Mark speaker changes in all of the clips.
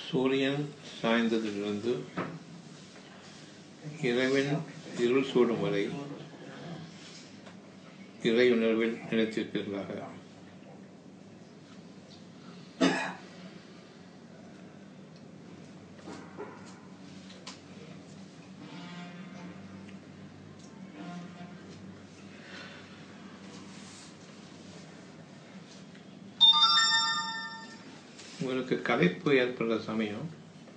Speaker 1: சூரியன் சாய்ந்ததிலிருந்து இரவின் இருள் சூடும் வரை இறையுணர்வில் நிலைத்திருப்பீர்களாக உங்களுக்கு களைப்பு ஏற்படுற சமயம்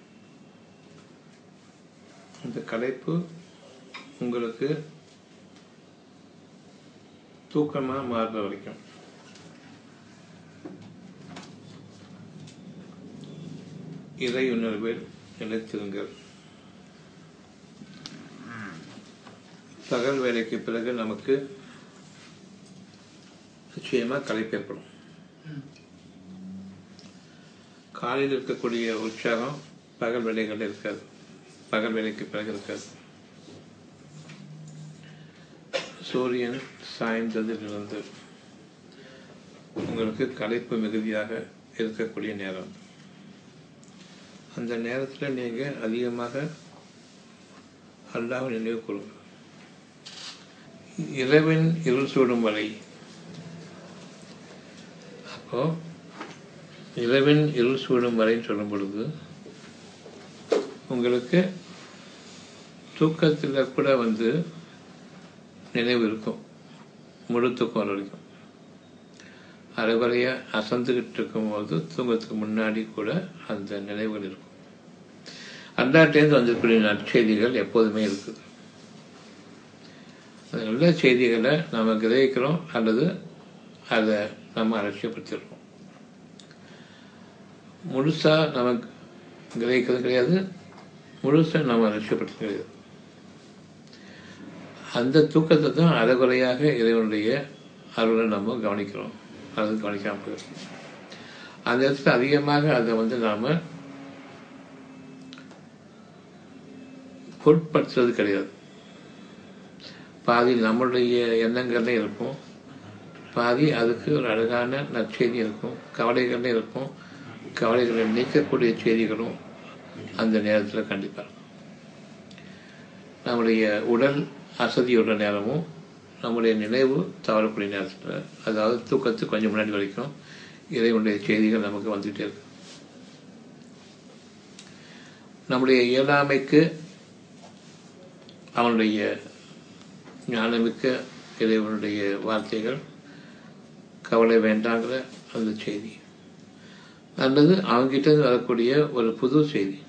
Speaker 1: அந்த களைப்பு உங்களுக்கு தூக்கமாக மாறுற வரைக்கும் இறை உணர்வில் நிலைத்திருங்கள் பகல் வேலைக்கு பிறகு நமக்கு நிச்சயமாக களைப்பு ஏற்படும் காலையில் இருக்கக்கூடிய உற்சாகம் பகல் வேலைகளில் இருக்காது பகல் வேலைக்கு பிறகு இருக்காது சூரியன் சாய்ந்ததிலிருந்து உங்களுக்கு களைப்பு மிகுதியாக இருக்கக்கூடிய நேரம் அந்த நேரத்தில் நீங்கள் அதிகமாக அல்லாஹ் நினைவு கூறுங்க இரவின் இருள் சூடும் வரை அப்போ இரவின் இருள் சூடும் வரைன்னு சொல்லும் பொழுது உங்களுக்கு தூக்கத்தில் கூட வந்து நினைவு இருக்கும் முழு தூக்கம் வர வரைக்கும் அரைவரையாக அசந்துக்கிட்டு இருக்கும்போது தூங்கத்துக்கு முன்னாடி கூட அந்த நினைவுகள் இருக்கும் அந்தாட்டேருந்து வந்திருக்கக்கூடிய நற்செய்திகள் எப்போதுமே இருக்குது அந்த நல்ல செய்திகளை நம்ம கிரகிக்கிறோம் அல்லது அதை நம்ம அலட்சியப்படுத்திடுறோம் முழுசாக நமக்கு கிரகிக்கிறது கிடையாது முழுசாக நம்ம அலட்சியப்படுத்த கிடையாது அந்த தூக்கத்தை தான் அறகுறையாக இறைவனுடைய அருளை நம்ம கவனிக்கிறோம் அது கவனிக்காமல் போயிடும் அந்த இடத்துல அதிகமாக அதை வந்து நாம் பொருட்படுத்துறது கிடையாது பாதி நம்மளுடைய எண்ணங்கள்ல இருக்கும் பாதி அதுக்கு ஒரு அழகான நற்செய்தி இருக்கும் கவலைகள்ல இருக்கும் கவலைகளை நீக்கக்கூடிய செய்திகளும் அந்த நேரத்தில் கண்டிப்பாக நம்முடைய உடல் அசதியோட நேரமும் நம்முடைய நினைவு தவறக்கூடிய நேரத்தில் அதாவது தூக்கத்துக்கு கொஞ்சம் முன்னாடி வரைக்கும் இறைவனுடைய செய்திகள் நமக்கு வந்துகிட்டே இருக்கு நம்முடைய இயலாமைக்கு அவனுடைய ஞானமிக்க இறைவனுடைய வார்த்தைகள் கவலை வேண்டாங்கிற அந்த செய்தி அல்லது அவங்ககிட்ட வரக்கூடிய ஒரு புது செய்தி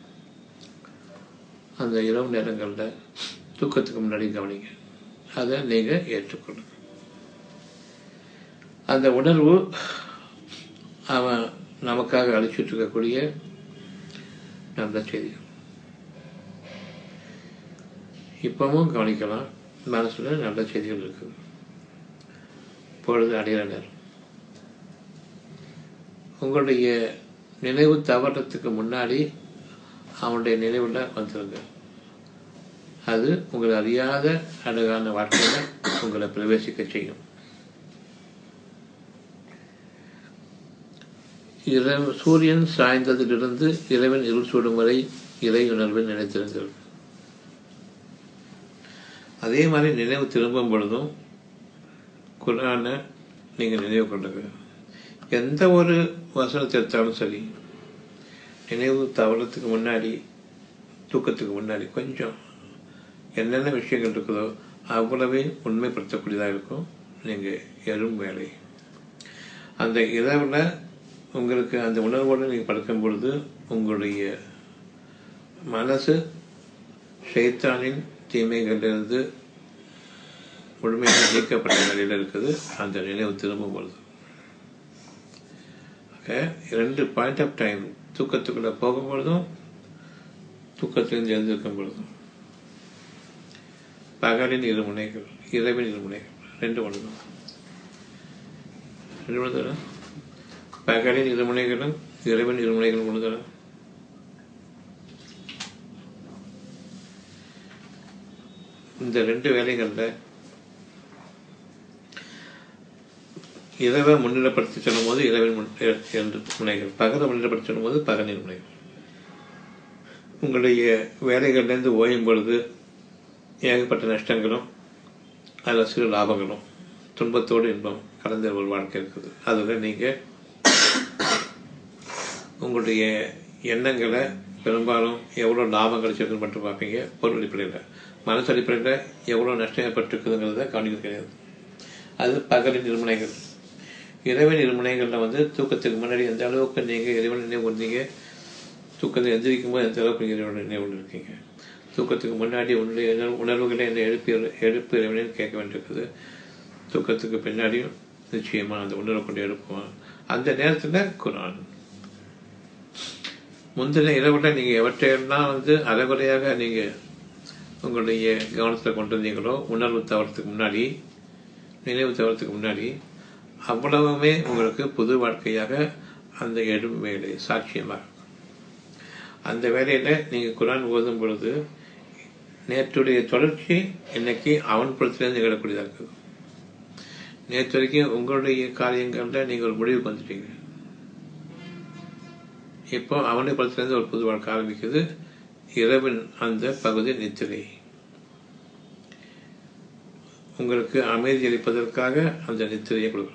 Speaker 1: அந்த இரவு நேரங்களில் தூக்கத்துக்கு முன்னாடி கவனிங்க அதை நீங்கள் ஏற்றுக்கொள்ளுங்க அந்த உணர்வு அவன் நமக்காக அழிச்சிட்டு இருக்கக்கூடிய நல்ல செய்திகள் இப்பவும் கவனிக்கலாம் மனசில் நல்ல செய்திகள் இருக்குது பொழுது அடையிற நேரம் உங்களுடைய நினைவு தவறத்துக்கு முன்னாடி அவனுடைய நினைவில் வந்துருங்க அது உங்களை அறியாத அழகான வாழ்க்கையில் உங்களை பிரவேசிக்க செய்யும் இரவு சூரியன் சாய்ந்ததிலிருந்து இரவின் இருள் சூடும் வரை இறை உணர்வில் நினைத்திருங்கள் அதே மாதிரி நினைவு திரும்பும் பொழுதும் குரானை நீங்கள் நினைவு கொள்ளுங்க எந்த ஒரு வசனத்தை எடுத்தாலும் சரி நினைவு தவறத்துக்கு முன்னாடி தூக்கத்துக்கு முன்னாடி கொஞ்சம் என்னென்ன விஷயங்கள் இருக்குதோ அவ்வளவே உண்மைப்படுத்தக்கூடியதாக இருக்கும் நீங்கள் எழும் வேலை அந்த இரவில் உங்களுக்கு அந்த உணர்வோடு நீங்கள் படுக்கும் பொழுது உங்களுடைய மனசு ஷைத்தானின் தீமைகளிலிருந்து முழுமையாக நீக்கப்பட்ட நிலையில் இருக்குது அந்த நினைவு திரும்பும் பொழுது ஓகே ரெண்டு பாயிண்ட் ஆஃப் டைம் தூக்கத்துக்குள்ளே போகும்பொழுதும் தூக்கத்திலிருந்து எழுந்திருக்கும் பொழுதும் பகலின் இரு முனைகள் இரவின் இரு முனைகள் ரெண்டு ஒன்று தான் ரெண்டு ஒன்று தானே பகலின் இரு முனைகளும் இரவின் இரு முனைகளும் ஒன்று தானே இந்த ரெண்டு வேலைகளில் இரவை முன்னிலைப்படுத்தி சொல்லும் போது இரவின் முன் இரண்டு முனைகள் பகலை முன்னிலைப்படுத்தி சொல்லும் போது பகலின் முனைகள் உங்களுடைய வேலைகள்லேருந்து ஓயும் பொழுது ஏகப்பட்ட நஷ்டங்களும் அதில் சிறு லாபங்களும் துன்பத்தோடு இன்பம் கலந்த ஒரு வாழ்க்கை இருக்குது அதில் நீங்கள் உங்களுடைய எண்ணங்களை பெரும்பாலும் எவ்வளோ லாபம் கிடைச்சிருக்குன்னு மட்டும் பார்ப்பீங்க பொருள் அடிப்படையில் மனசு அடிப்படையில் எவ்வளோ நஷ்டம் ஏற்பட்டிருக்குதுங்கிறத கவனிக்கிறது கிடையாது அது பகலின் நிர்மனைகள் இறைவன் நிர்மனைகளில் வந்து தூக்கத்துக்கு முன்னாடி எந்த அளவுக்கு நீங்கள் இறைவன் நினைவு வந்தீங்க தூக்கத்தை எந்திரிக்கும் போது எந்த அளவுக்கு நீங்கள் இறைவன் நினைவு இருக்கீங்க தூக்கத்துக்கு முன்னாடி உன்னுடைய உணர்வு- உணர்வுகளை என்ன எழுப்பி எழுப்பு இறைவனேன்னு கேட்க வேண்டியிருக்குது தூக்கத்துக்கு பின்னாடியும் நிச்சயமா அந்த உணர்வை கொண்டு எழுப்புவான் அந்த நேரத்தில் குரான் முந்தின இரவுல நீங்கள் எவற்றையெல்லாம் வந்து அரைகுறையாக நீங்கள் உங்களுடைய கவனத்தில் கொண்டு வந்தீங்களோ உணர்வு தவறதுக்கு முன்னாடி நினைவு தவறதுக்கு முன்னாடி அவ்வளவுமே உங்களுக்கு புது வாழ்க்கையாக அந்த எழும் வேலை சாட்சியமாக இருக்கும். அந்த வேலையில் நீங்கள் குரான் ஓதும் பொழுது நேற்றுடைய தொடர்ச்சி இன்னைக்கு அவன் புறத்திலிருந்து நிகழக்கூடியதாக இருக்குது நேற்று வரைக்கும் உங்களுடைய காரியங்களில் நீங்கள் ஒரு முடிவுக்கு வந்துட்டீங்க இப்போ அவனுடைய படத்திலிருந்து ஒரு புது வாழ்க்கை ஆரம்பிக்குது இரவின் அந்த பகுதி நித்திரை உங்களுக்கு அமைதி அளிப்பதற்காக அந்த நித்திரையை கொடுக்கணும்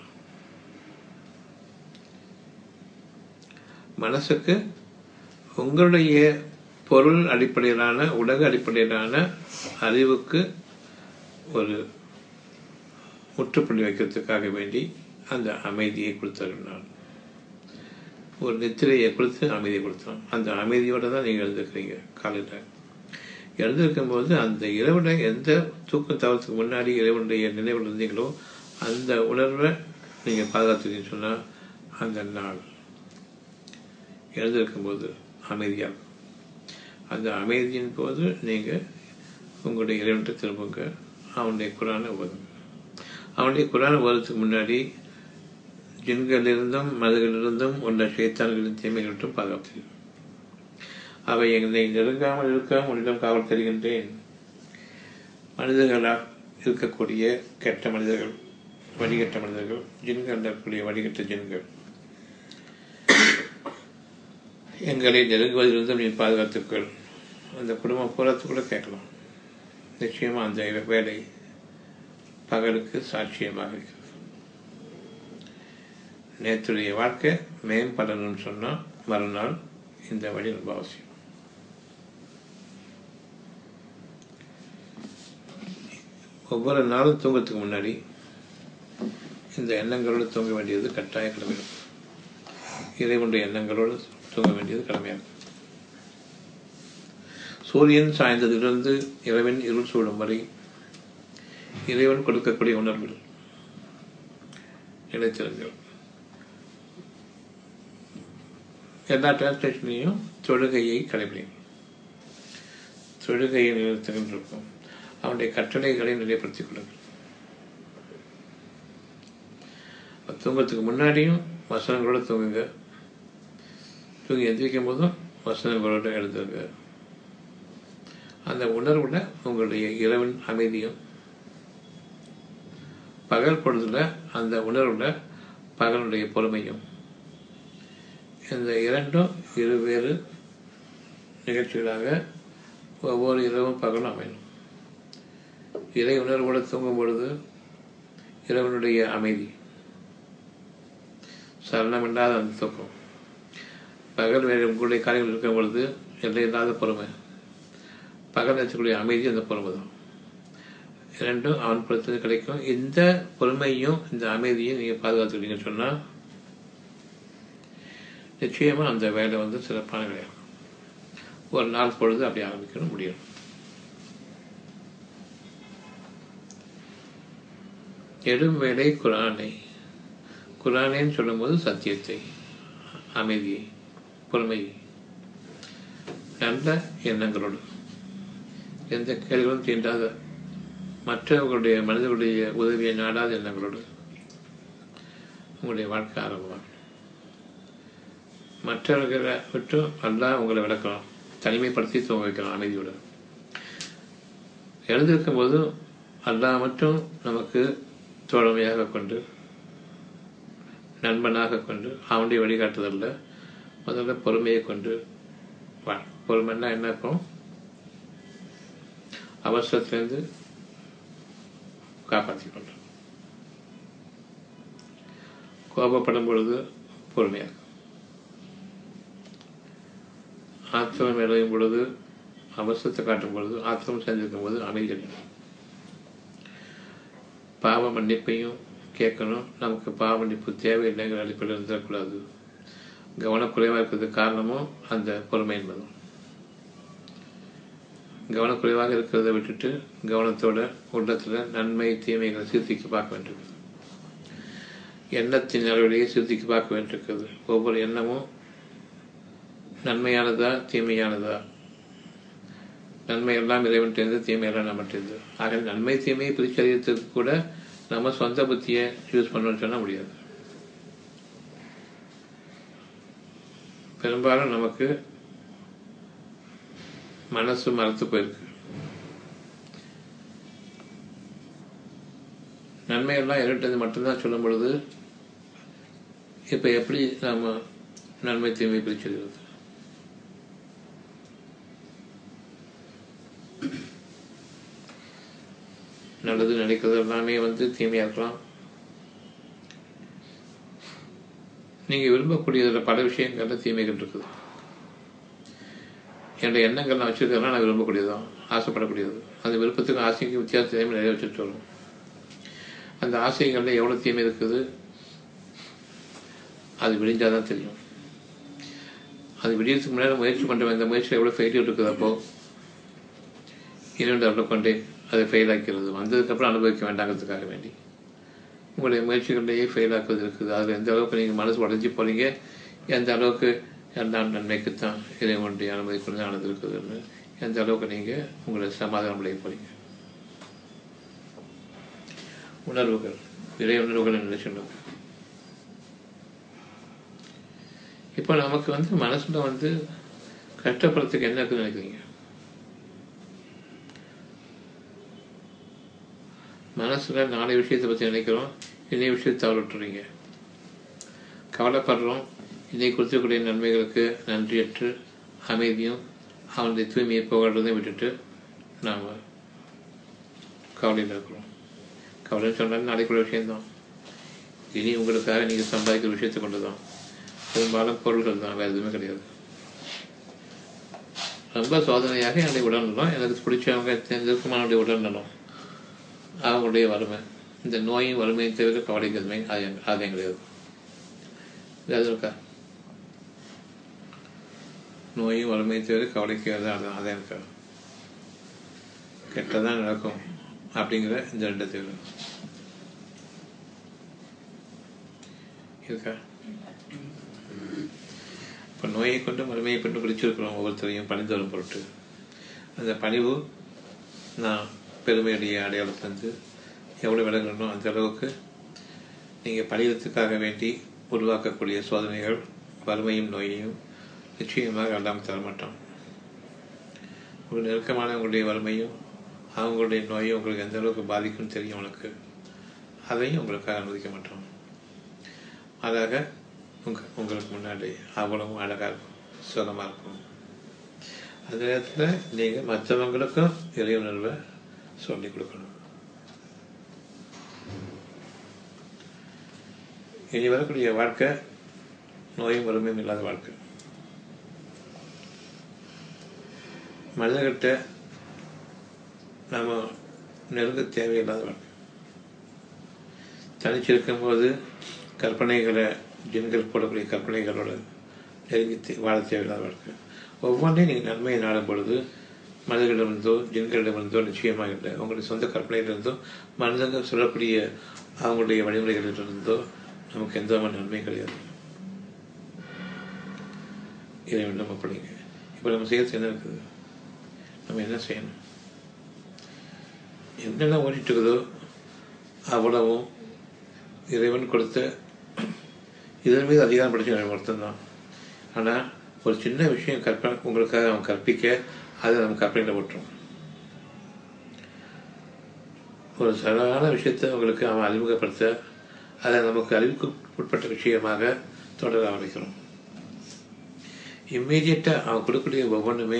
Speaker 1: மனசுக்கு உங்களுடைய பொருள் அடிப்படையிலான உலக அடிப்படையிலான அறிவுக்கு ஒரு முற்றுப்புள்ளி வைக்கிறதுக்காக வேண்டி அந்த அமைதியை கொடுத்தருனான் ஒரு நித்திரையை கொடுத்து அமைதியை கொடுத்தோம் அந்த அமைதியோடு தான் நீங்கள் எழுந்திருக்கிறீங்க காலையில் எழுந்திருக்கும் போது அந்த இரவுல எந்த தூக்கம் தவறதுக்கு முன்னாடி இறைவனுடைய நினைவில் இருந்தீங்களோ அந்த உணர்வை நீங்கள் பாதுகாத்துக்கீங்கன்னு சொன்னால் அந்த நாள் எழுந்திருக்கும் போது அமைதியாக இருக்கும். அந்த அமைதியின் போது நீங்கள் உங்களுடைய இறைவன்கிட்ட திரும்புங்க அவனுடைய குரானை ஓதுங்க அவனுடைய குரானை ஓதுறதுக்கு முன்னாடி ஜின்களிலிருந்தும் மனிதர்களிலிருந்தும் உள்ள சைத்தான்களின் தீமைகளிட்டும் பாதுகாத்து அவை என்னை நெருங்காமல் இருக்க உன்னிடம் காவல் தருகின்றேன் மனிதர்களால் இருக்கக்கூடிய கெட்ட மனிதர்கள் வடிகட்ட மனிதர்கள் ஜின்கள் இருக்கக்கூடிய வடிகட்ட ஜின்கள் எங்களை நெருங்குவதிலிருந்தும் நீ பாதுகாத்துக்கள் அந்த குடும்பம் பூரத்துக்குள்ள கேட்கலாம் நிச்சயமா அந்த வேலை பகலுக்கு சாட்சியமாக இருக்கிறது நேற்றுடைய வாழ்க்கை மேம்படணும்னு சொன்னால் மறுநாள் இந்த வழி ரொம்ப அவசியம் ஒவ்வொரு நாளும் தூங்கத்துக்கு முன்னாடி இந்த எண்ணங்களோடு தூங்க வேண்டியது கட்டாய கடமை இறைவனுடைய எண்ணங்களோடு தூங்க வேண்டியது கடமையாகும் சூரியன் சாய்ந்ததிலிருந்து இரவின் இருள் சூடும் வரை இறைவன் கொடுக்கக்கூடிய உணர்வுகள் நிலைத்திருங்கள் எல்லா டிரான்ஸ்லேஷன்லையும் தொழுகையை கடைபிடிக்கும் தொழுகையை நிலைத்துகின்ற இருக்கும் அவனுடைய கட்டளைகளை நிலைப்படுத்திக் கொள்ளுங்கள் தூங்கத்துக்கு முன்னாடியும் வசனங்களோட தூங்குங்க தூங்கி எந்திரிக்கும் போதும் வசனங்களோட எழுதுங்க அந்த உணர்வுல உங்களுடைய இரவின் அமைதியும் பகல் பொழுதுல அந்த உணர்வுல பகலுடைய பொறுமையும் இந்த இரண்டும் இருவேறு நிகழ்ச்சிகளாக ஒவ்வொரு இரவும் பகலும் அமையும் இறை உணர்வோடு தூங்கும் பொழுது இறைவனுடைய அமைதி சரணமில்லாத அந்த தூக்கம் பகல் வேறு உங்களுடைய காரியங்கள் இருக்கும் பொழுது எல்லையில்லாத பொறுமை பகல் வச்சக்கூடிய அமைதி அந்த பொறுமை தான் இரண்டும் அவன் பொறுத்தது கிடைக்கும் இந்த பொறுமையும் இந்த அமைதியும் நீங்கள் பாதுகாத்துக்கிட்டீங்கன்னு சொன்னால் நிச்சயமாக அந்த வேலை வந்து சிறப்பான வேலையாகும் ஒரு நாள் பொழுது அப்படி ஆரம்பிக்கணும் முடியும் எடும் வேலை குரானை குரானேன்னு சொல்லும்போது சத்தியத்தை அமைதியை பொறுமை நல்ல எண்ணங்களோடு எந்த கேள்விகளும் தீண்டாத மற்றவர்களுடைய மனிதர்களுடைய உதவியை நாடாத எண்ணங்களோடு உங்களுடைய வாழ்க்கை ஆரம்பமாகும் மற்றவர்களை விட்டு அல்லா உங்களை விளக்கலாம் தனிமைப்படுத்தி தூங்க வைக்கலாம் அமைதியோட எழுந்திருக்கும் போது அல்லாஹ் மட்டும் நமக்கு தோழமையாக கொண்டு நண்பனாக கொண்டு அவனுடைய வழிகாட்டுதலில் முதல்ல பொறுமையை கொண்டு வாழ் பொறுமைன்னா என்ன இப்போ அவசரத்துலேருந்து காப்பாற்றிக் கொள்றோம் கோபப்படும் பொழுது பொறுமையாக ஆத்திரம் விளையும் பொழுது அவசரத்தை காட்டும் பொழுது ஆத்திரம் செஞ்சிருக்கும் போது அமைதி அடையும் பாவ மன்னிப்பையும் கேட்கணும் நமக்கு பாவ மன்னிப்பு தேவையில்லைங்கிற அடிப்படையில் இருந்துடக்கூடாது கவனக்குறைவாக இருக்கிறதுக்கு காரணமும் அந்த பொறுமை என்பதும் கவனக்குறைவாக இருக்கிறத விட்டுட்டு கவனத்தோட உள்ளத்தில் நன்மை தீமைகளை சீர்திக்கு பார்க்க வேண்டியிருக்குது எண்ணத்தின் அளவிலேயே சீர்திக்கு பார்க்க வேண்டியிருக்கிறது ஒவ்வொரு எண்ணமும் நன்மையானதா தீமையானதா நன்மை எல்லாம் இறைவன்கிட்டேருந்து தீமை எல்லாம் நம்மகிட்டேருந்து ஆக நன்மை தீமையை பிரிச்சறியத்துக்கு கூட நம்ம சொந்த புத்தியை யூஸ் பண்ணணும்னு சொன்ன முடியாது பெரும்பாலும் நமக்கு மனசு மறத்து போயிருக்கு நன்மையெல்லாம் இரட்டது மட்டும்தான் சொல்லும் பொழுது இப்போ எப்படி நாம நன்மை தீமை பிரிச்சிருக்கிறது நல்லது நினைக்கிறது எல்லாமே வந்து தீமையாக இருக்கலாம் நீங்கள் விரும்பக்கூடியதில் பல விஷயங்கள்ல தீமைகள் இருக்குது என்னுடைய எண்ணங்கள் நான் வச்சுருக்கிறதுலாம் நான் விரும்பக்கூடியதான் ஆசைப்படக்கூடியது அந்த விருப்பத்துக்கும் ஆசைக்கும் வித்தியாசத்தையும் நிறைய வச்சுட்டு வரும் அந்த ஆசைகளில் எவ்வளோ தீமை இருக்குது அது விடிஞ்சால் தான் தெரியும் அது விடியறதுக்கு முன்னாடி முயற்சி பண்ணுற இந்த முயற்சியில் எவ்வளோ ஃபெயிலியர் இருக்குது அப்போ இரண்டு டெவலப் கொண்டே அதை ஃபெயில் ஆக்கிறது வந்ததுக்கப்புறம் அனுபவிக்க வேண்டாங்கிறதுக்காக வேண்டி உங்களுடைய முயற்சிகளிலேயே ஃபெயில் ஆக்குவது இருக்குது அதில் எந்த அளவுக்கு நீங்கள் மனசு உடஞ்சி போகிறீங்க எந்த அளவுக்கு எல்லாம் நன்மைக்குத்தான் இறைவனுடைய அனுமதி கொண்டு நடந்திருக்குதுன்னு எந்த அளவுக்கு நீங்கள் உங்களை சமாதானம் அடைய போகிறீங்க உணர்வுகள் இறை உணர்வுகள் என்று சொல்லுங்க இப்போ நமக்கு வந்து மனசுல வந்து கஷ்டப்படுறதுக்கு என்ன இருக்குன்னு நினைக்கிறீங்க மனசுல நாலு விஷயத்தை பற்றி நினைக்கிறோம் இன்னைய விஷயத்தை தவறுட்டுறீங்க கவலைப்படுறோம் இன்னைக்கு கொடுத்துக்கூடிய நன்மைகளுக்கு நன்றியற்று அமைதியும் அவனுடைய தூய்மையை புகழ்றதையும் விட்டுட்டு நாம் கவலையில் இருக்கிறோம் கவலைன்னு சொன்னாலும் நாளைக்குள்ள விஷயம்தான் இனி உங்களுக்காக நீங்கள் சம்பாதிக்கிற விஷயத்தை கொண்டு தான் பெரும்பாலும் பொருள்கள் தான் வேறு எதுவுமே கிடையாது ரொம்ப சோதனையாக என்னுடைய உடல்நலம் எனக்கு பிடிச்சவங்க நெருக்கமானுடைய உடல்நலம் அவங்களுடைய வறுமை இந்த நோயும் வறுமையும் தவிர கவலைக்கு எதுவுமே அது ஆதாயம் கிடையாது அது இருக்கா நோயும் வறுமையை தவிர கவலைக்கு எதாவது ஆதாயம் இருக்கா கெட்டதான் நடக்கும் அப்படிங்கிற இந்த ரெண்டு தவிர இருக்கா இப்போ நோயை கொண்டு வறுமையை கொண்டு பிடிச்சிருக்கிறோம் ஒவ்வொருத்தரையும் பணிந்து வரும் பொருட்டு அந்த பணிவு நான் பெருமையுடைய அடையாளத்திலிருந்து எவ்வளோ விளங்கணும் அந்த அளவுக்கு நீங்கள் பணியத்துக்காக வேண்டி உருவாக்கக்கூடிய சோதனைகள் வறுமையும் நோயையும் நிச்சயமாக எல்லாம் தரமாட்டோம் ஒரு நெருக்கமான உங்களுடைய வறுமையும் அவங்களுடைய நோயும் உங்களுக்கு எந்த அளவுக்கு பாதிக்கும்னு தெரியும் உனக்கு அதையும் உங்களுக்காக அனுமதிக்க மாட்டோம் அதாக உங்க உங்களுக்கு முன்னாடி அவ்வளவும் அழகாக இருக்கும் சுகமாக இருக்கும் அந்த நேரத்தில் நீங்கள் மற்றவங்களுக்கும் இறையுணர்வை சொல்லிக் கொடுக்கணும் இனி வரக்கூடிய வாழ்க்கை நோயும் வறுமையும் இல்லாத வாழ்க்கை மனிதர்கிட்ட நம்ம நெருங்க தேவையில்லாத வாழ்க்கை தனிச்சிருக்கும் போது கற்பனைகளை ஜின்கள் போடக்கூடிய கற்பனைகளோட நெருங்கி வாழ தேவையில்லாத வாழ்க்கை ஒவ்வொன்றையும் நீங்கள் நன்மையை நாடும் பொழுது மனிதர்களிடமிருந்தோ ஜின்களிடமிருந்தோ நிச்சயமாக இல்லை உங்களுடைய சொந்த கற்பனையிலிருந்தோ மனிதர்கள் சொல்லக்கூடிய அவங்களுடைய வழிமுறைகளிலிருந்தோ நமக்கு எந்த விதமான நன்மை கிடையாது இறைவன் நம்ம படிங்க இப்போ நம்ம செய்யறது என்ன இருக்குது நம்ம என்ன செய்யணும் என்னென்ன ஓடிட்டு இருக்குதோ அவ்வளவும் இறைவன் கொடுத்த இதன் மீது அதிகாரம் படிச்சு ஒருத்தந்தான் ஆனால் ஒரு சின்ன விஷயம் கற்பனை உங்களுக்காக அவன் கற்பிக்க அதை நம்ம கற்பனையில் விட்டுரும் ஒரு சரளான விஷயத்தை உங்களுக்கு அவன் அறிமுகப்படுத்த அதை நமக்கு அறிவுக்கு உட்பட்ட விஷயமாக தொடர ஆரம்பிக்கிறோம் இம்மீடியட்டாக அவன் கொடுக்கக்கூடிய ஒவ்வொன்றுமே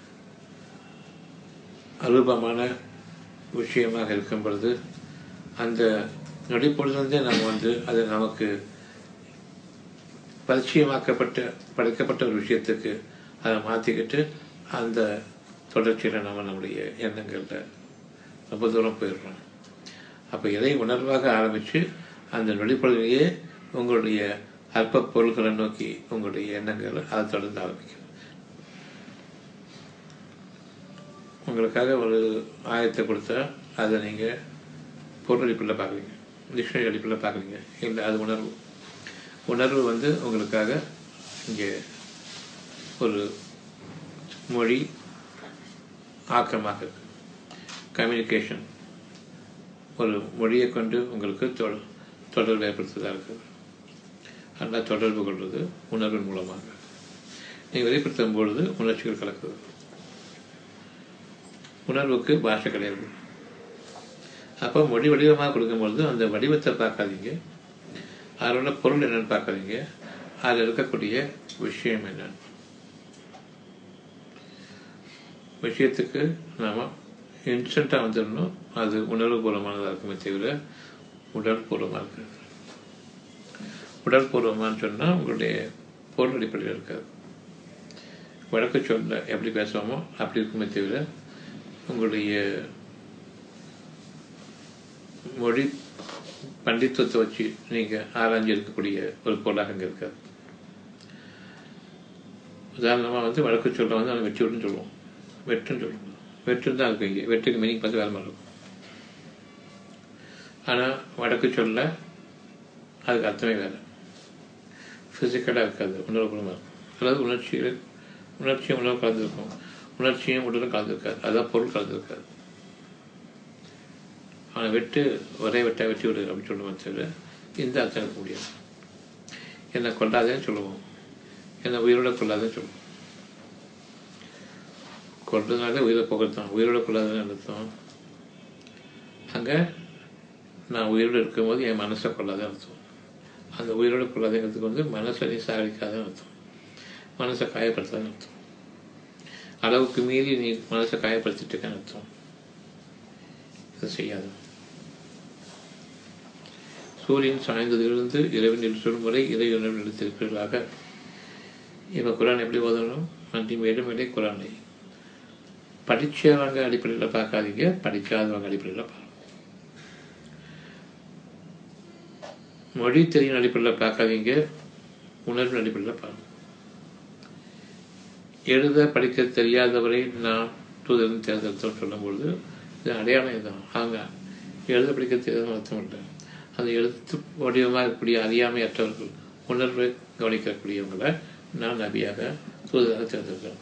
Speaker 1: அரூபமான விஷயமாக இருக்கும் பொழுது அந்த நொடிப்பொழுதுலேருந்தே நம்ம வந்து அது நமக்கு பரிச்சயமாக்கப்பட்ட படைக்கப்பட்ட ஒரு விஷயத்துக்கு அதை மாற்றிக்கிட்டு அந்த தொடர்ச்சியில் நம்ம நம்முடைய எண்ணங்களில் ரொம்ப தூரம் போயிடுறோம் அப்போ எதை உணர்வாக ஆரம்பித்து அந்த நொடிப்பொழுதிலேயே உங்களுடைய அற்ப பொருள்களை நோக்கி உங்களுடைய எண்ணங்கள் அதை தொடர்ந்து ஆரம்பிக்கும் உங்களுக்காக ஒரு ஆயத்தை கொடுத்தா அதை நீங்கள் பொருள் அடிப்பில் பார்க்குறீங்க டிக்ஷனரி அடிப்பில் பார்க்குறீங்க இல்லை அது உணர்வு உணர்வு வந்து உங்களுக்காக இங்கே ஒரு மொழி ஆக்கமாக இருக்கு கம்யூனிகேஷன் ஒரு மொழியை கொண்டு உங்களுக்கு தொடர் தொடர்பு ஏற்படுத்துவதாக இருக்குது அந்த தொடர்பு கொள்வது உணர்வின் மூலமாக நீங்கள் வெளிப்படுத்தும் பொழுது உணர்ச்சிகள் கலக்குது உணர்வுக்கு பாஷை கிடையாது அப்போ மொழி வடிவமாக கொடுக்கும்பொழுது அந்த வடிவத்தை பார்க்காதீங்க அதில் உள்ள பொருள் என்னன்னு பார்க்காதீங்க அதில் இருக்கக்கூடிய விஷயம் என்னன்னு விஷயத்துக்கு நாம் இன்ஸ்டண்ட்டாக வந்துடணும் அது உணர்வுபூர்வமானதாக இருக்குமே தவிர உடற்பூர்வமாக இருக்காது உடற்பூர்வமானு சொன்னால் உங்களுடைய பொருள் அடிப்படையில் இருக்காது வழக்கு சொல்ல எப்படி பேசுவோமோ அப்படி இருக்குமே தவிர உங்களுடைய மொழி பண்டித்துவத்தை வச்சு நீங்கள் ஆராய்ஞ்சு இருக்கக்கூடிய ஒரு பொருளாக அங்கே இருக்காது உதாரணமாக வந்து வழக்கு சொல்ல வந்து அவன் வெற்றி விட்டுன்னு சொல்லுவோம் வெற்றுன்னு சொல்லுவோம் வெற்றுன்னு தான் இருக்கும் இங்கே வெற்றுக்கு மீனிங் பார்த்து வேறு மாதிரி இருக்கும் ஆனால் வடக்கு சொல்ல அதுக்கு அர்த்தமே வேறு ஃபிசிக்கலாக இருக்காது உணர்வுபூர்வமாக இருக்கும் அதாவது உணர்ச்சியில் உணர்ச்சியும் உணர்வு கலந்துருக்கும் உணர்ச்சியும் உடலும் கலந்துருக்காது அதான் பொருள் கலந்துருக்காது அவனை வெட்டு ஒரே வெட்டா வெட்டி விடு அப்படின்னு சொல்லுவோம் தவிர இந்த அர்த்தம் இருக்க முடியாது என்னை கொல்லாதேன்னு சொல்லுவோம் என்னை உயிரோட கொள்ளாதேன்னு சொல்லுவோம் கொள்றதுனால உயிரை போகிறது தான் உயிரோட கொள்ளாதேன்னு அர்த்தம் அங்கே நான் உயிரோடு இருக்கும்போது என் மனசை கொள்ளாதேன்னு அர்த்தம் அந்த உயிரோடு கொள்ளாதேங்கிறதுக்கு வந்து மனசை நீ சாகடிக்காதன்னு அர்த்தம் மனசை காயப்படுத்தாதுன்னு அர்த்தம் அளவுக்கு மீறி நீ மனசை காயப்படுத்திட்டு இருக்கேன்னு அர்த்தம் இது செய்யாது சூரியன் சாய்ந்ததிலிருந்து இரவின் எழுத்தும் வரை இறை உணர்வு எடுத்திருப்பீர்களாக இப்போ குரான் எப்படி ஓதணும் நன்றி மேலும் மேலே குரானை படித்தவங்க அடிப்படையில் பார்க்காதீங்க படிக்காதவங்க அடிப்படையில் பாருங்க மொழி தெரியும் அடிப்படையில் பார்க்காதீங்க உணர்வின் அடிப்படையில் பாருங்க எழுத படிக்க தெரியாதவரை நான் தூதரன் தேர்ந்தெடுத்தோம் சொல்லும்பொழுது இது அடையாளம் இதுதான் அவங்க எழுத படிக்க தெரியாத அர்த்தம் இல்லை அந்த எழுத்து வடிவமாக இருக்கக்கூடிய அறியாமையற்றவர்கள் உணர்வை கவனிக்கக்கூடியவங்களை நான் நபியாக தூதராக தேர்ந்தெடுக்கிறேன்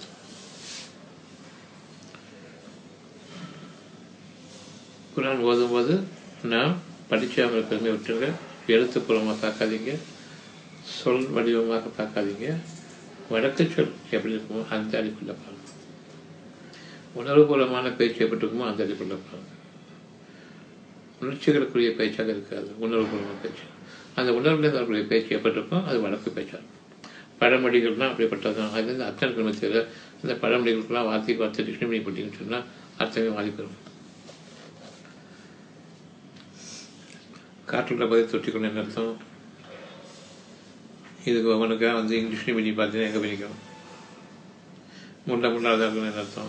Speaker 1: குரான் ஓதும்போது நான் படித்து அவங்களை பெருமை விட்டுருங்க எழுத்துப்பூர்வமாக பார்க்காதீங்க சொல் வடிவமாக பார்க்காதீங்க வழக்கு சொல் எப்படி இருக்குமோ அந்த அடிப்படையில் பாருங்க உணர்வுபூர்வமான பேச்சு எப்படி இருக்குமோ அந்த அடிப்படையில் பாருங்க உணர்ச்சிகளுக்குரிய பேச்சாக இருக்காது உணர்வுபூர்வமான பேச்சு அந்த உணர்வுல வரக்கூடிய பேச்சு எப்படி இருக்கும் அது வழக்கு பேச்சாக இருக்கும் பழமொழிகள்லாம் அப்படிப்பட்டது தான் அது வந்து அர்த்தம் இருக்கணுமே தவிர இந்த பழமொழிகளுக்கெல்லாம் வார்த்தைக்கு வார்த்தை டிக்ஷனரி பண்ணிங்கன்னு சொன்னால் அர்த்தமே மாறி போயிடும் காற்றுள்ள பதில் தொட்டிக்கணும் என்ன அர்த்தம் இதுக்கு அவனுக்காக வந்து இங்கிலீஷ் பண்ணி பார்த்தீங்கன்னா எங்கே பண்ணிக்கும் முண்டை முண்டாக தான் இருக்கணும் என்ன அர்த்தம்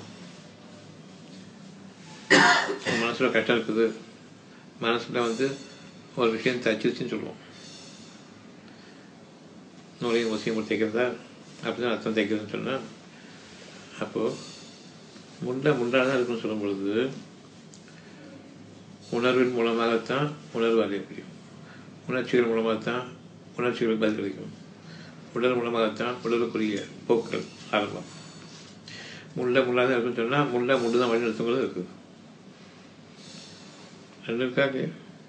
Speaker 1: மனசில் கஷ்டம் இருக்குது மனசில் வந்து ஒரு விஷயம் தச்சிருச்சுன்னு சொல்லுவோம் நூலையும் ஊசியும் போட்டு தைக்கிறதா அப்படிதான் அர்த்தம் தைக்கிறதுன்னு சொன்னால் அப்போது முண்டை முண்டாக தான் இருக்குன்னு சொல்லும் பொழுது உணர்வின் மூலமாகத்தான் உணர்வு அறிய முடியும் உணர்ச்சிகள் மூலமாகத்தான் உணர்ச்சிகளுக்கு பதில் கிடைக்கும் உடல் மூலமாகத்தான் உடலுக்குரிய போக்குகள் ஆரம்பம் முள்ள முள்ளாக தான் இருக்குன்னு சொன்னால் முள்ள முள்ளு தான் வழி நடத்துங்கிறது இருக்குது ரெண்டு இருக்காங்க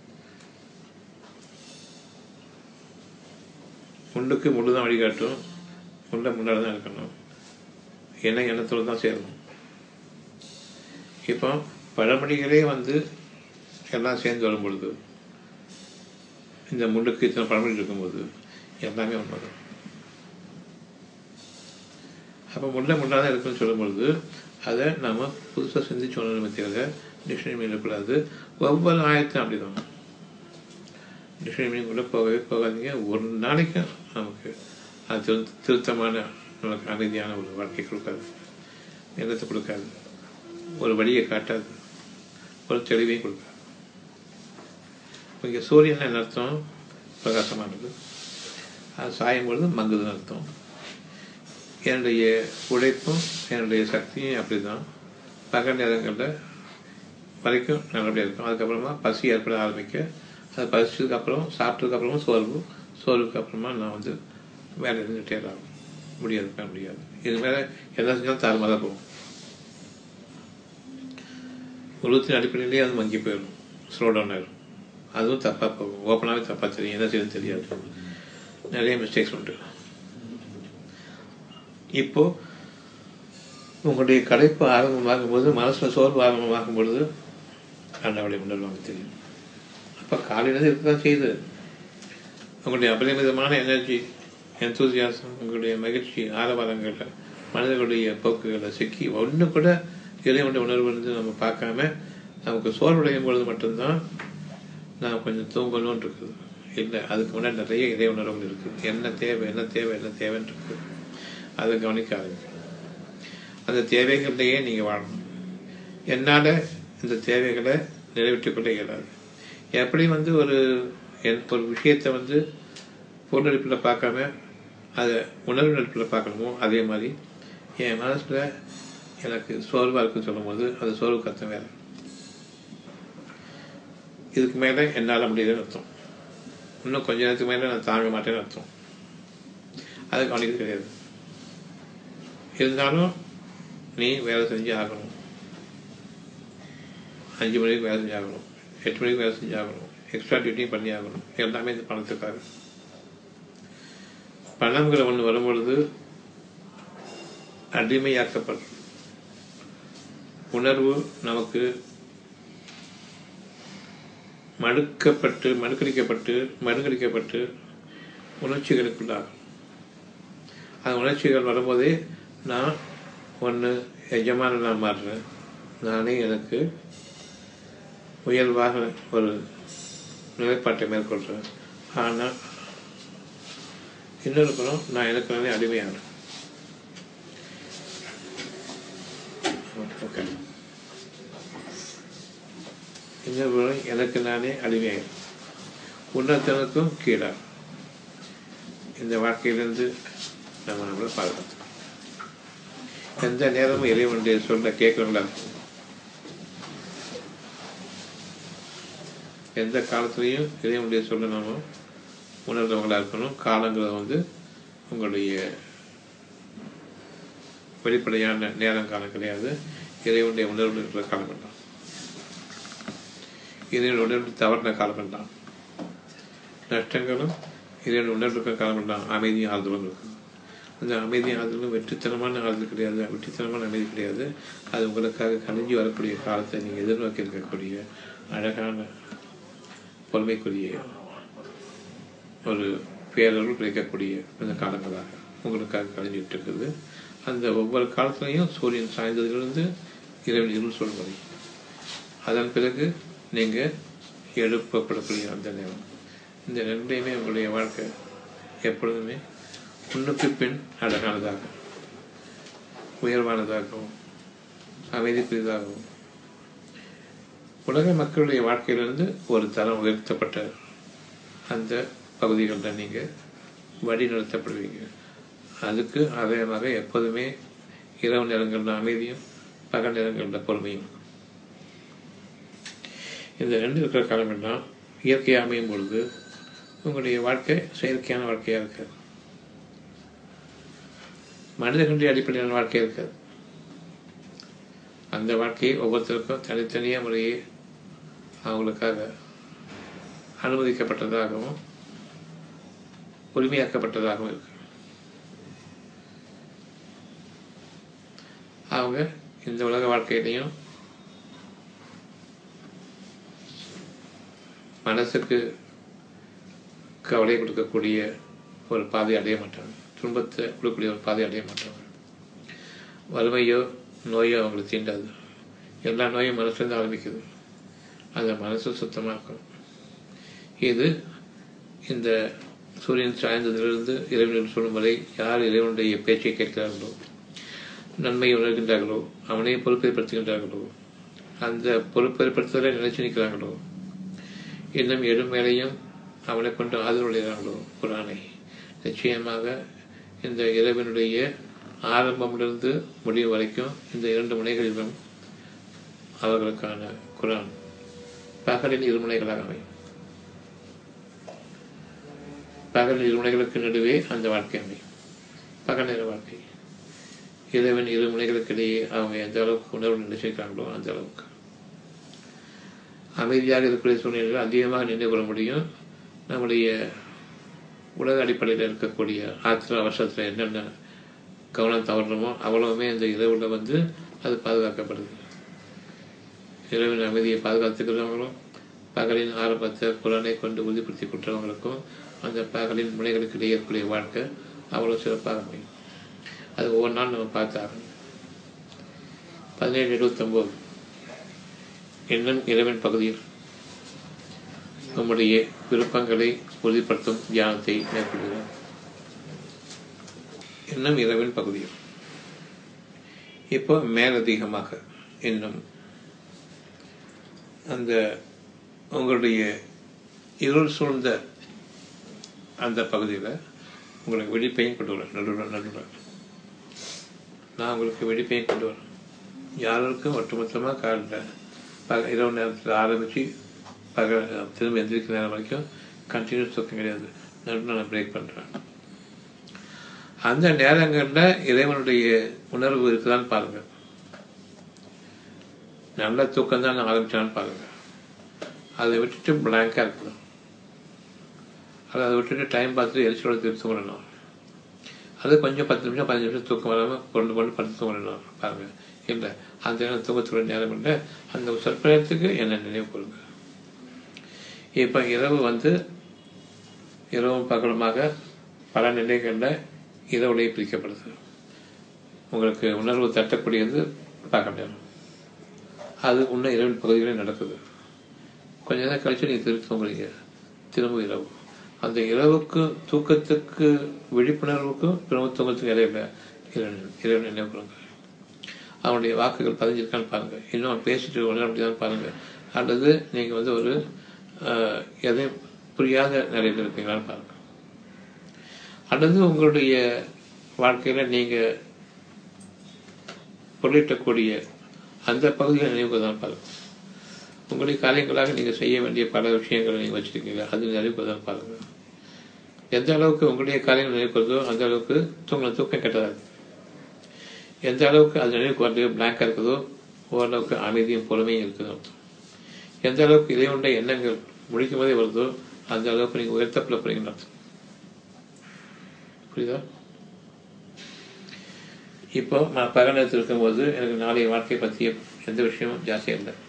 Speaker 1: முள்ளுக்கு முள்ளு தான் வழிகாட்டும் முள்ள முள்ளாக தான் இருக்கணும் எண்ணெய் எண்ணத்தோடு தான் சேரணும் இப்போ பழமொழிகளே வந்து எல்லாம் சேர்ந்து வரும் பொழுது இந்த முள்ளுக்கு இத்தனை பழமொழி இருக்கும்போது எல்லாமே ஒன்று அப்போ முன்ன முன்னாதான் இருக்குன்னு சொல்லும்பொழுது அதை நம்ம புதுசாக சிந்திச்சு ஒன்று தவிர டிக்ஷனரி மீன் இருக்கக்கூடாது ஒவ்வொரு ஆயத்தையும் அப்படிதான் டிக்ஷனரி மீன் கூட போகவே போகாதீங்க ஒரு நாளைக்கும் நமக்கு அது திரு திருத்தமான நமக்கு அமைதியான ஒரு வாழ்க்கை கொடுக்காது எண்ணத்தை கொடுக்காது ஒரு வழியை காட்டாது ஒரு தெளிவையும் கொடுக்காது இங்கே சூரியன் என்ன அர்த்தம் பிரகாசமானது அது சாயும் பொழுது மங்குதுன்னு அர்த்தம் என்னுடைய உழைப்பும் என்னுடைய சக்தியும் அப்படி தான் பகல் நேரங்களில் வரைக்கும் நல்லபடியாக இருக்கும் அதுக்கப்புறமா பசி ஏற்பட ஆரம்பிக்க அது பசிச்சதுக்கு அப்புறம் சாப்பிட்டதுக்கு அப்புறமா சோர்வு சோர்வுக்கு அப்புறமா நான் வந்து வேலை இருந்துகிட்டே ஆகும் முடியாது பண்ண முடியாது இது மேலே எல்லாம் செஞ்சாலும் தாறுமாறாக தான் போகும் உலகத்தின் அடிப்படையிலேயே அது மங்கி போயிடும் ஸ்லோ டவுன் ஆயிடும் அதுவும் தப்பாக போகும் ஓப்பனாகவே தப்பாக தெரியும் என்ன செய்யணும் தெரியாது நிறைய மிஸ்டேக்ஸ் உண்டு இப்போ உங்களுடைய கடைப்பு ஆரம்பமாகும் போது மனசில் சோர்வு ஆரம்பமாகும் பொழுது ஆண்டவளை உணர்வாங்க தெரியும் அப்போ காலையிலேருந்து இருக்க தான் செய்யுது உங்களுடைய அபரிமிதமான எனர்ஜி எந்தூசியாசம் உங்களுடைய மகிழ்ச்சி ஆரவாரங்களில் மனிதர்களுடைய போக்குகளை சிக்கி ஒன்று கூட இறைவனுடைய உணர்வு வந்து நம்ம பார்க்காம நமக்கு சோர்வடையும் பொழுது மட்டும்தான் நான் கொஞ்சம் தூங்கணும்னு இருக்குது இல்லை அதுக்கு முன்னாடி நிறைய இறை உணர்வுகள் இருக்குது என்ன தேவை என்ன தேவை என்ன தேவைன்னு இருக்குது அதை கவனிக்க ஆரம்பிக்கணும் அந்த தேவைகள்லையே நீங்கள் வாழணும் என்னால் இந்த தேவைகளை நிறைவேற்றிக் கொள்ள இயலாது எப்படி வந்து ஒரு ஒரு விஷயத்தை வந்து பொருளெடுப்பில் பார்க்காம அதை உணர்வு நடிப்பில் பார்க்கணுமோ அதே மாதிரி என் மனசில் எனக்கு சோர்வாக இருக்குன்னு சொல்லும்போது அது சோர்வுக்கு அர்த்தம் வேறு இதுக்கு மேலே என்னால் முடியுதுன்னு அர்த்தம் இன்னும் கொஞ்ச நேரத்துக்கு மேலே நான் தாங்க மாட்டேன்னு அர்த்தம் அது கவனிக்கிறது கிடையாது இருந்தாலும் நீ வேலை செஞ்சு ஆகணும் அஞ்சு மணிக்கு வேலை செஞ்சு ஆகணும் எட்டு மணிக்கு வேலை செஞ்சு ஆகணும் எக்ஸ்ட்ரா டியூட்டியும் பண்ணி ஆகணும் எல்லாமே இந்த பணத்துக்காக பணங்கிற ஒன்று வரும்பொழுது அடிமையாக்கப்படும் உணர்வு நமக்கு மடுக்கப்பட்டு மடுக்கடிக்கப்பட்டு மருங்கடிக்கப்பட்டு உணர்ச்சிகளுக்குள்ளாகும் அந்த உணர்ச்சிகள் வரும்போதே நான் ஒன்று எஜமான நான் மாறுறேன் நானே எனக்கு உயர்வாக ஒரு நிலைப்பாட்டை மேற்கொள்கிறேன் ஆனால் இன்னொரு புறம் நான் எனக்கு நானே அடிமையானேன் ஓகே இன்னொரு புறம் எனக்கு நானே அடிமையாகிறேன் உன்னத்தனுக்கும் கீழா இந்த வாழ்க்கையிலிருந்து நம்ம நம்மளை பாதுகாத்துக்கணும் எந்த நேரமும் இறைவனுடைய சொல்ல கேட்கணுங்களா இருக்கும் எந்த காலத்துலேயும் இறைவனுடைய சொல்ல நாம உணர்ந்தவங்களாக இருக்கணும் காலங்கிறது வந்து உங்களுடைய வெளிப்படையான நேரம் காலம் கிடையாது இறைவனுடைய உணர்வு இருக்கிற காலம் வேண்டாம் இறைவன் உணர்வு தவறின காலம் வேண்டாம் நஷ்டங்களும் இறைவன் உணர்வு இருக்கிற காலம் வேண்டாம் அமைதியும் ஆறுதலும் இருக்கும் அந்த அமைதி ஆறுதலும் வெற்றித்தனமான ஆறுதல் கிடையாது வெற்றித்தனமான அமைதி கிடையாது அது உங்களுக்காக கணிஞ்சு வரக்கூடிய காலத்தை நீங்கள் எதிர்நோக்கி இருக்கக்கூடிய அழகான பொறுமைக்குரிய ஒரு பேரர்கள் கிடைக்கக்கூடிய அந்த காலங்களாக உங்களுக்காக கழிஞ்சிட்டு இருக்குது அந்த ஒவ்வொரு காலத்துலையும் சூரியன் சாய்ந்ததிலிருந்து இரவு இருள் சொல்வதை அதன் பிறகு நீங்கள் எழுப்பப்படக்கூடிய அந்த நேரம் இந்த ரெண்டையுமே உங்களுடைய வாழ்க்கை எப்பொழுதுமே முன்னுக்கு பின் அழகானதாக உயர்வானதாகவும் அமைதிக்குரியதாகவும் உலக மக்களுடைய வாழ்க்கையிலிருந்து ஒரு தரம் உயர்த்தப்பட்ட அந்த பகுதிகளில் நீங்கள் வழி நடத்தப்படுவீங்க அதுக்கு அதயமாக எப்போதுமே இரவு நேரங்களில் அமைதியும் பகல் நேரங்களில் பொறுமையும் இந்த ரெண்டு இருக்கிற காலம் எல்லாம் இயற்கையாக அமையும் பொழுது உங்களுடைய வாழ்க்கை செயற்கையான வாழ்க்கையாக இருக்காது மனிதர்களுடைய அடிப்படையான வாழ்க்கை இருக்காது அந்த வாழ்க்கையை ஒவ்வொருத்தருக்கும் தனித்தனியாக முறையே அவங்களுக்காக அனுமதிக்கப்பட்டதாகவும் உரிமையாக்கப்பட்டதாகவும் இருக்கு அவங்க இந்த உலக வாழ்க்கையிலையும் மனசுக்கு கவலை கொடுக்கக்கூடிய ஒரு பாதை அடைய மாட்டாங்க துன்பத்தை கொடுக்கக்கூடிய ஒரு பாதை அடைய மாட்டாங்க வறுமையோ நோயோ அவங்களுக்கு தீண்டாது எல்லா நோயும் மனசுலேருந்து ஆரம்பிக்குது அந்த மனசு சுத்தமாக இருக்கும் இது இந்த சூரியன் சாய்ந்ததிலிருந்து இறைவனின் சொல்லும் வரை யார் இறைவனுடைய பேச்சை கேட்கிறார்களோ நன்மை உணர்கின்றார்களோ அவனை பொறுப்பேற்படுத்துகின்றார்களோ அந்த பொறுப்பேற்படுத்துதலை நினைச்சு நிற்கிறாங்களோ இன்னும் எழும் மேலையும் அவனை கொண்டு ஆதரவடைகிறார்களோ குரானை நிச்சயமாக இந்த இறைவனுடைய ஆரம்பமிலிருந்து முடிவு வரைக்கும் இந்த இரண்டு முனைகளிலும் அவர்களுக்கான குரான் பகலின் இருமுனைகளாக அமையும் பகலின் இருமுனைகளுக்கு நடுவே அந்த வாழ்க்கை அமையும் பகல் நேர வாழ்க்கை இறைவன் இரு முனைகளுக்கிடையே அவங்க எந்த அளவுக்கு உணர்வு நினைச்சிருக்காங்களோ அந்த அளவுக்கு அமைதியாக இருக்கக்கூடிய சூழ்நிலையில் அதிகமாக நின்று கொள்ள முடியும் நம்முடைய உலக அடிப்படையில் இருக்கக்கூடிய ஆத்திர அவசரத்தில் என்னென்ன கவனம் தவறணுமோ அவ்வளவுமே இந்த இரவில் வந்து அது பாதுகாக்கப்படுது இரவின் அமைதியை பாதுகாத்துக்கிறவங்களும் பகலின் ஆரம்பத்தை குரானை கொண்டு உறுதிப்படுத்தி கொண்டவங்களுக்கும் அந்த பகலின் முனைகளுக்கு இடையே இருக்கக்கூடிய வாழ்க்கை அவ்வளோ சிறப்பாக அமையும் அது ஒவ்வொரு நாள் நம்ம பார்த்தாகணும் பதினேழு எழுபத்தொம்போது இன்னும் இறைவன் பகுதியில் நம்முடைய விருப்பங்களை உறுதிப்படுத்தும் தியானத்தை மேற்கொள்கிறோம் இன்னும் இரவின் பகுதியில் இப்போ மேலதிகமாக இன்னும் அந்த உங்களுடைய இருள் சூழ்ந்த அந்த பகுதியில் உங்களுக்கு வெடிப்பையும் கொண்டு வரேன் நடுவில் நடுவில் நான் உங்களுக்கு வெடிப்பையும் கொண்டு வரேன் யாருக்கும் ஒட்டுமொத்தமாக காலில் பக இரவு நேரத்தில் ஆரம்பித்து பக திரும்ப எந்திரிக்கிற நேரம் வரைக்கும் கண்டினியூஸ் தூக்கம் கிடையாது நடுவில் நான் பிரேக் பண்ணுறேன் அந்த நேரங்களில் இறைவனுடைய உணர்வு இருக்குதான்னு பாருங்கள் நல்ல தூக்கம் தான் நான் ஆரம்பிச்சான்னு பாருங்கள் அதை விட்டுட்டு பிளாங்காக இருக்கணும் அதை அதை விட்டுட்டு டைம் பார்த்துட்டு எரிச்சலோட திருப்பி தூங்கணும் அது கொஞ்சம் பத்து நிமிஷம் பதினஞ்சு நிமிஷம் தூக்கம் வராமல் கொண்டு கொண்டு படுத்து தூங்கணும் பாருங்கள் இல்லை அந்த நேரம் தூக்கத்தோட நேரம் இல்லை அந்த சொற்ப நேரத்துக்கு என்ன நினைவு கொள்ளுங்க இப்போ இரவு வந்து இரவும் பகலுமாக பல நிலைகளில் இரவுலேயே பிரிக்கப்படுது உங்களுக்கு உணர்வு தட்டக்கூடியது பகல் நேரம் அது இன்னும் இரவு பகுதிகளில் நடக்குது கொஞ்ச நேரம் கழிச்சு நீங்கள் திருப்பி தூங்குறீங்க திரும்ப இரவு அந்த இரவுக்கு தூக்கத்துக்கு விழிப்புணர்வுக்கும் திரும்ப தூக்கத்துக்கு இடையில இறைவன் இறைவன் நினைவு கொள்ளுங்க அவனுடைய வாக்குகள் பதிஞ்சிருக்கான்னு பாருங்கள் இன்னும் அவன் பேசிட்டு உணர முடியாதான்னு பாருங்கள் அல்லது நீங்கள் வந்து ஒரு எதையும் புரியாத நிலையில் இருக்கீங்களான்னு பாருங்கள் அல்லது உங்களுடைய வாழ்க்கையில் நீங்கள் பொருளிட்டக்கூடிய அந்த பகுதியில் நினைவுக்கு தான் பாருங்கள் உங்களுடைய காரியங்களாக நீங்கள் செய்ய வேண்டிய பல விஷயங்களை நீங்கள் வச்சுருக்கீங்க அது நினைவுக்கு தான் பாருங்கள் எந்த அளவுக்கு உங்களுடைய காரியங்கள் நினைக்கிறதோ அந்த அளவுக்கு தூங்க தூக்கம் கெட்டதாக இருக்குது எந்த அளவுக்கு அது நினைவுக்கு வந்து பிளாங்காக இருக்குதோ ஓரளவுக்கு அமைதியும் பொறுமையும் இருக்குதோ எந்த அளவுக்கு இறைவனுடைய எண்ணங்கள் முடிக்கும் போதே வருதோ அந்த அளவுக்கு நீங்கள் உயர்த்தப்பட போறீங்கன்னு அர்த்தம் புரியுதா இப்போ நான் பகல் நேரத்தில் இருக்கும்போது எனக்கு நாளைய வாழ்க்கை பற்றிய எந்த விஷயமும் ஜாஸ்தியாக இல்லை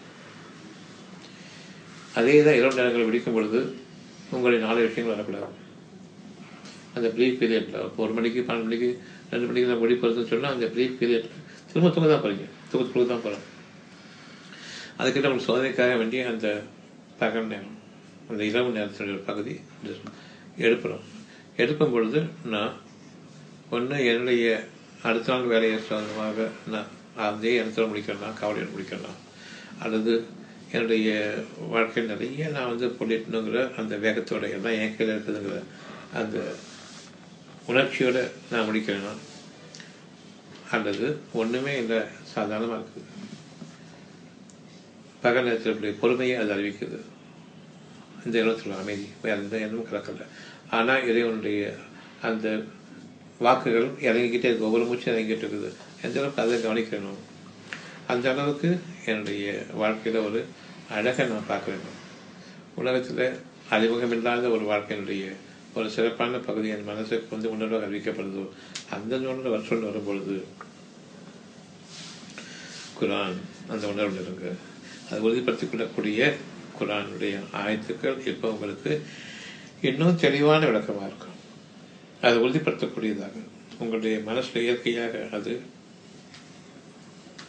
Speaker 1: அதே தான் இரவு நேரங்கள் விடிக்கும் பொழுது உங்களுடைய நாலு விஷயங்கள் வரக்கூடாது அந்த ப்ரீஃப் பீரியடில் இப்போ ஒரு மணிக்கு பன்னெண்டு மணிக்கு ரெண்டு மணிக்கு நான் முடிப்பதுன்னு சொன்னால் அந்த ப்ரீஃப் பீரியட் திரும்ப தூங்க தான் போகிறீங்க தூக்கத்துக்குள்ள தான் போகிறோம் அதுக்கிட்ட உங்களுக்கு சோதனைக்காக வேண்டிய அந்த பகல் நேரம் அந்த இரவு நேரத்தினுடைய பகுதி எடுப்பணும் எடுக்கும் பொழுது நான் ஒன்று என்னுடைய அடுத்த நாள் வேலையை சொந்தமாக நான் அதே இடத்துல முடிக்கிறேன்னா கவலையோடு முடிக்கலாம் அல்லது என்னுடைய வாழ்க்கையில் நிறைய நான் வந்து பொழிட்டணுங்கிற அந்த வேகத்தோட எல்லாம் என் கையில் இருக்குதுங்கிற அந்த உணர்ச்சியோடு நான் முடிக்கிறேன்னா அல்லது ஒன்றுமே இல்லை சாதாரணமாக இருக்குது பகல் நேரத்தில் இப்படி பொறுமையை அது அறிவிக்குது இந்த இடத்துல அமைதி வேறு எந்த எண்ணமும் கிடக்கல ஆனால் இறைவனுடைய அந்த வாக்குகள் இறங்கிக்கிட்டே இருக்கு ஒவ்வொரு மூச்சும் இறங்கிட்டு இருக்குது எந்த அளவுக்கு அதை கவனிக்கணும் அந்த அளவுக்கு என்னுடைய வாழ்க்கையில் ஒரு அழகை நான் பார்க்குறேன் உலகத்தில் அறிமுகம் இல்லாத ஒரு வாழ்க்கையினுடைய ஒரு சிறப்பான பகுதி என் மனசுக்கு வந்து உணர்வாக அறிவிக்கப்படுதோ அந்த உணர்வு வருஷம் வரும்பொழுது குரான் அந்த உணர்வு இருக்கு அது உறுதிப்படுத்திக் கொள்ளக்கூடிய குரானுடைய ஆயத்துக்கள் இப்போ உங்களுக்கு இன்னும் தெளிவான விளக்கமாக இருக்கும் அது உறுதிப்படுத்தக்கூடியதாக உங்களுடைய மனசில் இயற்கையாக அது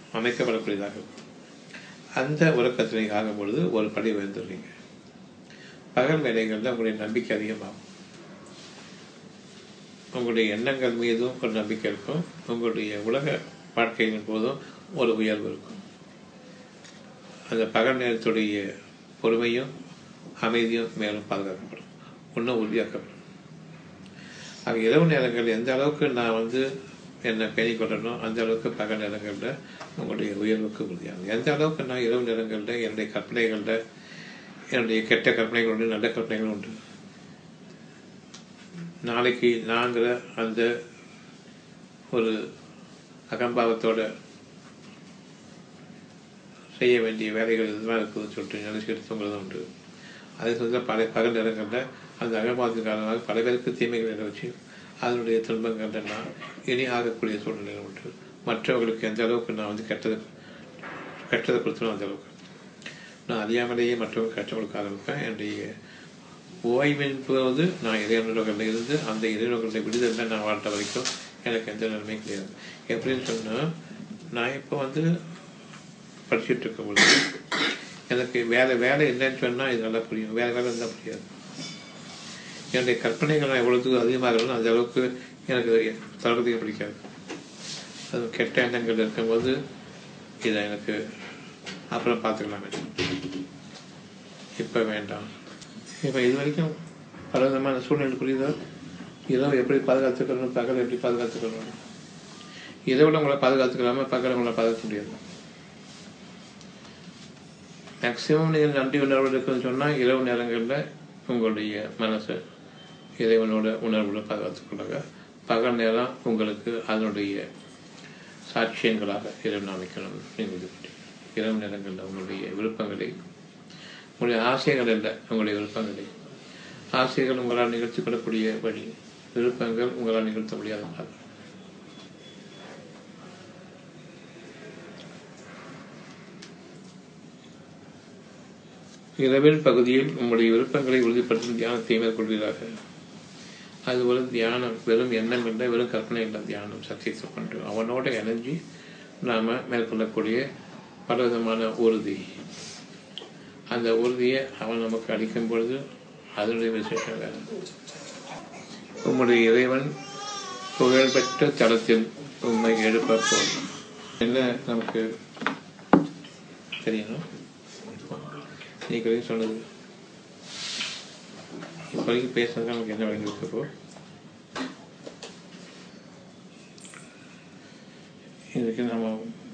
Speaker 1: அமைக்கப்படக்கூடியதாக இருக்கும் அந்த உறக்கத்தில் நீங்கள் ஆகும் பொழுது ஒரு படி உயர்ந்துடுறீங்க பகல் வேலைகளில் உங்களுடைய நம்பிக்கை அதிகமாகும் உங்களுடைய எண்ணங்கள் மீதும் ஒரு நம்பிக்கை இருக்கும் உங்களுடைய உலக வாழ்க்கையின் போதும் ஒரு உயர்வு இருக்கும் அந்த பகல் நேரத்துடைய பொறுமையும் அமைதியும் மேலும் பாதுகாக்கப்படும் இன்னும் உறுதியாக்கப்படும் ஆக இரவு நேரங்கள் எந்த அளவுக்கு நான் வந்து என்னை பேணி கொள்ளணும் அந்த அளவுக்கு பகல் நேரங்களில் உங்களுடைய உயர்வுக்கு உறுதியாகும் எந்த அளவுக்கு நான் இரவு நேரங்களில் என்னுடைய கற்பனைகளில் என்னுடைய கெட்ட கற்பனைகள் உண்டு நல்ல கற்பனைகள் உண்டு நாளைக்கு நாங்கிற அந்த ஒரு அகம்பாவத்தோட செய்ய வேண்டிய வேலைகள் இதுதான் இருக்குதுன்னு சொல்லிட்டு நினைச்சிட்டு தூங்குறது உண்டு அதே சமயத்தில் பல பகல் நேரங்களில் அந்த அகம்பாவத்தின் காரணமாக பல பேருக்கு தீமைகளை வச்சு அதனுடைய துன்பங்கள் நான் இனி ஆகக்கூடிய சூழ்நிலை உண்டு மற்றவர்களுக்கு எந்த அளவுக்கு நான் வந்து கெட்டது கெட்டதை கொடுத்தனும் அந்த அளவுக்கு நான் அறியாமலேயே மற்றவங்க கற்றவங்களுக்கு ஆரம்பிப்பேன் என்னுடைய ஓய்வின் போது நான் இறைவனர்களில் இருந்து அந்த இறைவர்களுடைய விடுதலை நான் வாழ்ந்த வரைக்கும் எனக்கு எந்த நன்மையும் கிடையாது எப்படின்னு சொன்னால் நான் இப்போ வந்து படிச்சுட்டு இருக்கும்பொழுது எனக்கு வேலை வேலை இல்லைன்னு சொன்னால் இது நல்லா புரியும் வேலை வேலை இருந்தால் புரியாது என்னுடைய கற்பனைகள் நான் எவ்வளோத்துக்கு அதிகமாக அந்த அளவுக்கு எனக்கு தொடர்புக்கு பிடிக்காது அது கெட்ட எண்ணங்கள் இருக்கும்போது இதை எனக்கு அப்புறம் பார்த்துக்கலாமே இப்போ வேண்டாம் இப்போ இது வரைக்கும் பல விதமான சூழ்நிலை புரியுதா இரவு எப்படி பாதுகாத்துக்கணும் பகல் எப்படி பாதுகாத்துக்கணும் இரவில் உங்களை பாதுகாத்துக்கலாம பகல் உங்களை பாதுகாக்க முடியாது மேக்சிமம் நீங்கள் நன்றி உணர்வு இருக்குன்னு சொன்னால் இரவு நேரங்களில் உங்களுடைய மனசை இறைவனோட உணர்வுல பாதுகாத்துக்கொள்ளுங்க பகல் நேரம் உங்களுக்கு அதனுடைய சாட்சியங்களாக இறைவன் அமைக்கணும் நீங்கள் இது பண்ணி இரவு நேரங்களில் உங்களுடைய விருப்பங்களை உங்களுடைய ஆசைகள் இல்லை உங்களுடைய விருப்பங்களை ஆசைகள் உங்களால் நிகழ்த்தி கொள்ளக்கூடிய வழி விருப்பங்கள் உங்களால் நிகழ்த்த முடியாத மாதிரி இரவில் பகுதியில் உங்களுடைய விருப்பங்களை உறுதிப்படுத்தும் தியானத்தை மேற்கொள்கிறார்கள் அது ஒரு தியானம் வெறும் எண்ணம் இல்லை வெறும் கற்பனை இல்லை தியானம் சத்தியத்தை கொண்டு அவனோட இணைஞ்சி நாம் மேற்கொள்ளக்கூடிய பலவிதமான உறுதி அந்த உறுதியை அவன் நமக்கு அளிக்கும் பொழுது அதனுடைய விசேஷம் வேறு உம்முடைய இறைவன் புகழ்பெற்ற தளத்தில் உண்மை எழுப்ப போதும் என்ன நமக்கு தெரியணும் நீங்களே சொன்னது இப்போதைக்கு பேசுறது நமக்கு என்ன வழங்கி இப்போ இதுக்கு நம்ம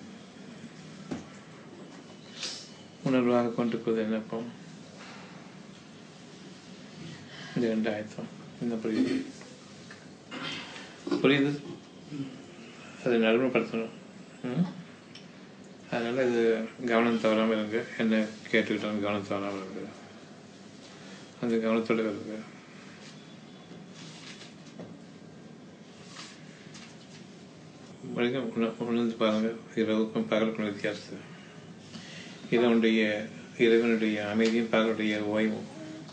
Speaker 1: உணர்வாக கொண்டிருப்பது என்னப்போ இந்த ரெண்டாயிரத்தம் என்ன புரியுது புரியுது அதை நடைமுறைப்படுத்தணும் ம்? அதனால இது கவனம் தவறாமல் இருங்க என்ன கேட்டுக்கிட்டாலும் கவனம் தவறாமல் இருங்க அந்த கவனத்தோட இருங்க வரைக்கும் உண- உணர்ந்து பாருங்க இரவுக்கும் பகலுக்கும் வித்தியாசத்தை இதனுடைய இறைவனுடைய அமைதியும் பகலுடைய ஓய்வும்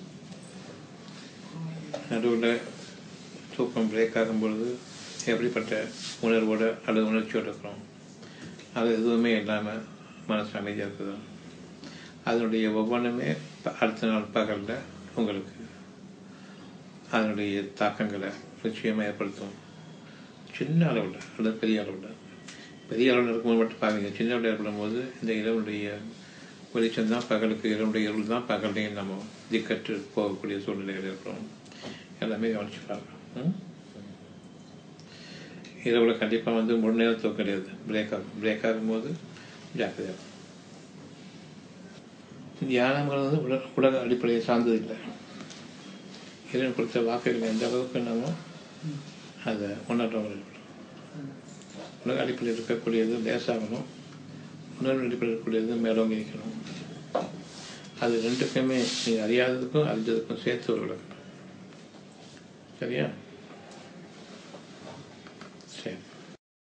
Speaker 1: நடுவில் தூக்கம் பிரேக் ஆகும் பொழுது எப்படிப்பட்ட உணர்வோட அல்லது உணர்ச்சியோடு இருக்கிறோம் அது எதுவுமே இல்லாமல் மனசு அமைதியாக இருக்குது அதனுடைய ஒவ்வொன்றுமே ப- அடுத்த நாள் பகலில் உங்களுக்கு அதனுடைய தாக்கங்களை நிச்சயமாக ஏற்படுத்தும் சின்ன அளவில் அல்லது பெரிய அளவில் பெரிய அளவில் இருக்கும்போது மட்டும் பாருங்க சின்ன அளவில் ஏற்படும் போது இந்த இரவுடைய வெளிச்சம் தான் பகலுக்கு இரவுடைய இருள் தான் பகல்லையும் நம்ம திக்கற்று போகக்கூடிய சூழ்நிலைகள் இருக்கிறோம் எல்லாமே கவனிச்சு பாருங்க ம்? இரவில் கண்டிப்பாக வந்து முழு நேரம் தூக்கம் கிடையாது பிரேக் ஆகும் பிரேக் ஆகும்போது ஜாக்கிரதையாக தியானங்கிறது வந்து உலக உலக அடிப்படையை சார்ந்தது இல்லை இறைவன் கொடுத்த வாக்குகள் எந்த அளவுக்கு நம்ம அதை உணர்றவர்கள் உலக அடிப்படையில் இருக்கக்கூடியது லேசாகணும் உணர்வு அடிப்படையில் இருக்கக்கூடியது மேலோங்கி இருக்கணும் அது ரெண்டுக்குமே நீ அறியாததுக்கும் அறிஞ்சதுக்கும் சேர்த்து ஒரு விளக்கம் சரியா